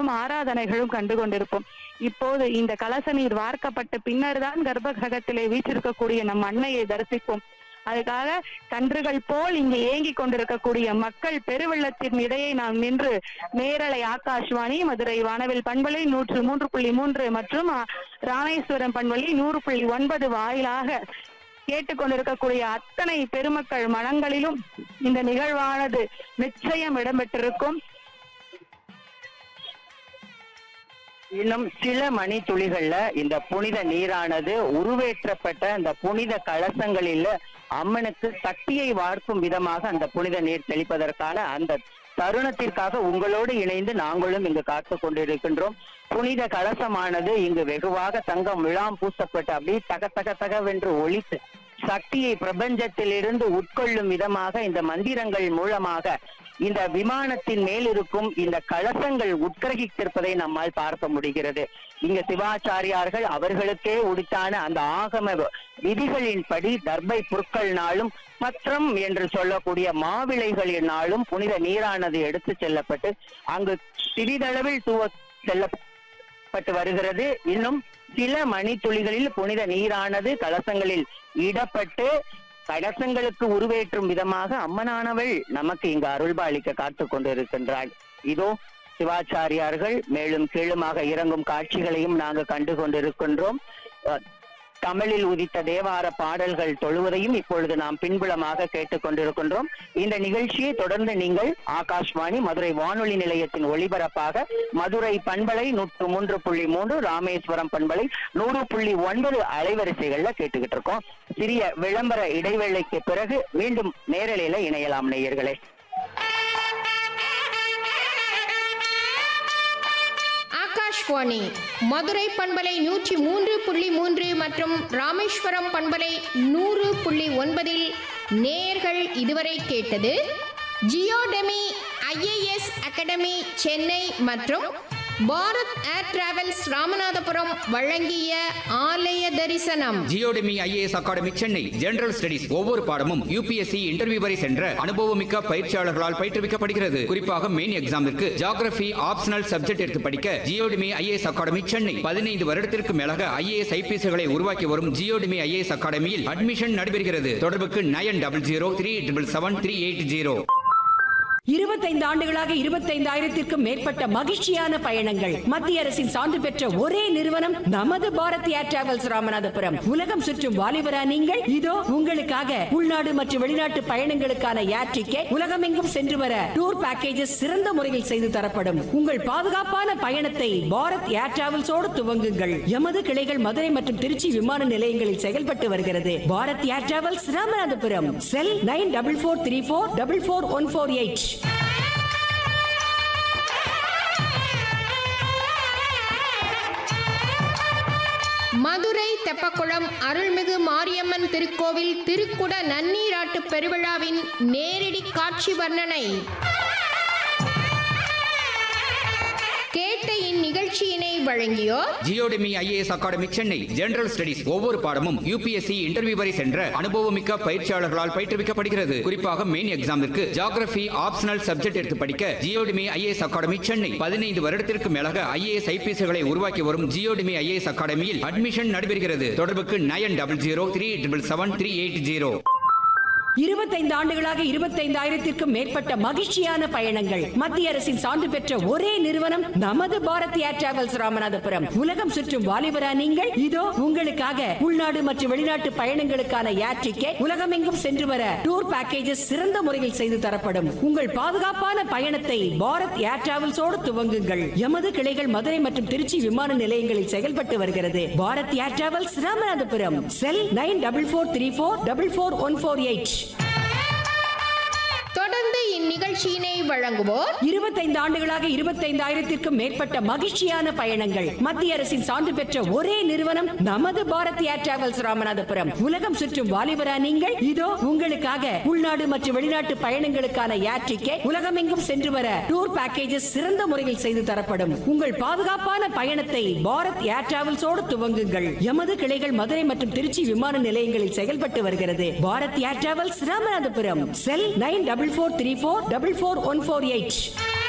பூஜைகளும் ஆராதனைகளும் கண்டு கொண்டிருப்போம் இப்போது இந்த கலச நீர் வார்க்கப்பட்ட பின்னர் தான் கர்ப்ப கிரகத்திலே வீற்றிருக்கக்கூடிய நம் அன்னையை தரிசிப்போம் அதுக்காக கன்றுகள் போல் இங்கு ஏங்கி கொண்டிருக்கக்கூடிய மக்கள் பெருவெள்ளத்தின் இடையே நாம் நின்று நேரலை ஆகாஷ்வாணி மதுரை வானவில் பண்பலை நூற்று மூன்று புள்ளி மூன்று மற்றும் அ, ராமேஸ்வரம் பண்பலை நூறு புள்ளி ஒன்பது வாயிலாக கேட்டுக்கொண்டிருக்கக்கூடிய அத்தனை பெருமக்கள் மனங்களிலும் இந்த நிகழ்வானது நிச்சயம் இடம்பெற்றிருக்கும் இன்னும் சில மணி துளிகள்ல இந்த புனித நீரானது உருவேற்றப்பட்ட அந்த புனித கலசங்களில் அம்மனுக்கு சக்தியை வார்க்கும் விதமாக அந்த புனித நீர் தெளிப்பதற்கான அந்த தருணத்திற்காக உங்களோடு இணைந்து நாங்களும் இங்கு காத்து கொண்டிருக்கின்றோம் புனித கலசமானது இங்கு வெகுவாக தங்கம் விழாம் பூசப்பட்டு அப்படியே தக தக தகவென்று ஒழித்து சக்தியை பிரபஞ்சத்திலிருந்து உட்கொள்ளும் விதமாக இந்த மந்திரங்கள் மூலமாக இந்த விமானத்தின் மேல் இருக்கும் இந்த கலசங்கள் உட்கிரகித்திருப்பதை நம்மால் பார்க்க முடிகிறது இங்க சிவாச்சாரியார்கள் அவர்களுக்கே உடித்தான அந்த ஆகம விதிகளின்படி தர்பை புற்கள்னாலும் பத்திரம் என்று சொல்லக்கூடிய மாவிளைகளினாலும் புனித நீரானது எடுத்து செல்லப்பட்டு அங்கு சிறிதளவில் தூவ செல்லப்பட்டு வருகிறது இன்னும் சில மணித்துளிகளில் புனித நீரானது கலசங்களில் இடப்பட்டு கலசங்களுக்கு உருவேற்றும் விதமாக அம்மனானவள் நமக்கு இங்கு அருள்பாலிக்க காத்து கொண்டிருக்கின்றாள் இதோ சிவாச்சாரியார்கள் மேலும் கீழுமாக இறங்கும் காட்சிகளையும் நாங்கள் கண்டு கொண்டிருக்கின்றோம் அஹ், தமிழில் உதித்த தேவார பாடல்கள் தொழுவதையும் இப்பொழுது நாம் பின்புலமாக கேட்டுக் கொண்டிருக்கின்றோம் இந்த நிகழ்ச்சியை தொடர்ந்து நீங்கள் ஆகாஷ்வாணி மதுரை வானொலி நிலையத்தின் ஒளிபரப்பாக மதுரை பண்பலை நூற்று மூன்று புள்ளி மூன்று ராமேஸ்வரம் பண்பலை நூறு புள்ளி ஒன்பது அலைவரிசைகள்ல கேட்டுக்கிட்டு இருக்கோம் சிறிய விளம்பர இடைவேளைக்கு பிறகு மீண்டும் நேரலையில இணையலாம் நேயர்களே ஆகாஷ்வாணி மதுரை பண்பலை நூற்றி மூன்று புள்ளி மூன்று மற்றும் ராமேஸ்வரம் பண்பலை நூறு புள்ளி ஒன்பதில் நேர்கள் இதுவரை கேட்டது ஜியோடெமி ஐஏஎஸ் அகாடமி சென்னை மற்றும் பாரத் ஏர் டிராவல்ஸ் ராமநாதபுரம் வழங்கிய ஆலய தரிசனம் Geodemy IAS academy Chennai general studies ஒவ்வொரு பாடமும் யூபிஎஸ்சி இன்டர்வியூ வரை சென்ற அனுபவமிக்க பயிற்சியாளர்களால் பயிற்றுவிக்கப்படுகிறது குறிப்பாக மெயின் எக்ஸாமிற்கு ஜியோகிராபி ஆப்ஷனல் சப்ஜெக்ட் எடுத்து படிக்க ஜியோடெமி ஐஏஎஸ் அகாடமி சென்னை பதினைந்து வருடத்திற்கு மேலாக ஐஏஎஸ் ஐபிஎஸ்களை உருவாக்கி வரும் ஜியோடெமி ஐஏஎஸ் அகாடமியில் அட்மிஷன் நடைபெறுகிறது தொடர்புக்கு nine double zero three triple seven three eight zero இருபத்தைந்து ஆண்டுகளாக இருபத்தைந்தாயிரத்திற்கும் மேற்பட்ட மகிழ்ச்சியான பயணங்கள் மத்திய அரசின் சான்று பெற்ற ஒரே நிறுவனம் நமது பாரத் ஏர் டிராவல்ஸ் ராமநாதபுரம் உலகம் சுற்றும் வாலிபரா நீங்கள் இதோ உங்களுக்காக உள்நாடு மற்றும் வெளிநாட்டு பயணங்களுக்கான ஏர் டிக்கெட் உலகமெங்கும் சென்று வர டூர் பேக்கேஜஸ் சிறந்த முறையில் செய்து தரப்படும் உங்கள் பாதுகாப்பான பயணத்தை பாரத் ஏர் டிராவல்ஸோடு துவங்குங்கள் எமது கிளைகள் மதுரை மற்றும் திருச்சி விமான நிலையங்களில் செயல்பட்டு வருகிறது Bharat air travels Ramanathapuram cell nine double four three four double four one four eight Madurai Teppakulam அருள்மிகு மாரியம்மன் திருக்கோவில் திருக்குட நன்னீராட்டு பெருவிழாவின் நேரடி காட்சி வர்ணனை கேட்ட இந்நிகழ்ச்சியினை வழங்கியோர் Geodemy IAS academy Chennai general studies ஒவ்வொரு பாடமும் யூபிஎஸ்சி இன்டர்வியூ வரை சென்ற அனுபவமிக்க பயிற்சியாளர்களால் பயிற்றுவிக்கப்படுகிறது குறிப்பாக மெயின் எக்ஸாமிற்கு ஜியோகிராபி ஆப்ஷனல் சப்ஜெக்ட் எடுத்து படிக்க ஜியோடெமி ஐஏஎஸ் அகாடமி சென்னை பதினைந்து வருடத்திற்கு மேலாக ஐஏஎஸ் ஐபிஎஸ்களை உருவாக்கி வரும் ஜியோடெமி ஐஏஎஸ் அகாடமியில் அட்மிஷன் நடைபெறுகிறது தொடர்புக்கு nine double zero three triple seven three eight zero இருபத்தைந்து ஆண்டுகளாக இருபத்தைந்தாயிரத்திற்கும் மேற்பட்ட மகிழ்ச்சியான பயணங்கள் மத்திய அரசின் சான்று பெற்ற ஒரே நிறுவனம் நமது பாரத் ஏர் டிராவல்ஸ் ராமநாதபுரம் உலகம் சுற்றும் வாலிபரா நீங்கள் இதோ உங்களுக்காக உள்நாடு மற்றும் வெளிநாட்டு பயணங்களுக்கான ஏர் டிக்கெட் உலகமெங்கும் சென்று வர டூர் பேக்கேஜஸ் சிறந்த முறையில் செய்து தரப்படும் உங்கள் பாதுகாப்பான பயணத்தை பாரத் ஏர் டிராவல்ஸோடு துவங்குங்கள் எமது கிளைகள் மதுரை மற்றும் திருச்சி விமான நிலையங்களில் செயல்பட்டு வருகிறது Bharat air travels Ramanathapuram cell nine double four three four double four one four eight தொடர்ந்து இந்நிகழ்ச்சியினை வழங்குவோர் இருபத்தைந்து ஆண்டுகளாக இருபத்தைந்தாயிரத்திற்கும் மேற்பட்ட மகிழ்ச்சியான பயணங்கள் மத்திய அரசின் சான்று பெற்ற ஒரே நிறுவனம் நமது பாரத் ஏர் டிராவல்ஸ் ராமநாதபுரம் உலகம் சுற்றும் வாலிபரா நீங்கள் இதோ உங்களுக்காக உள்நாடு மற்றும் வெளிநாட்டு பயணங்களுக்கான ஏர் டிக்கெட் உலகமெங்கும் சென்று வர டூர் பேக்கேஜஸ் சிறந்த முறையில் செய்து தரப்படும் உங்கள் பாதுகாப்பான பயணத்தை பாரத் ஏர் டிராவல்ஸோடு துவங்குங்கள் எமது கிளைகள் மதுரை மற்றும் திருச்சி விமான நிலையங்களில் செயல்பட்டு வருகிறது Bharat air travels Ramanathapuram cell nine double four three four double four one four eight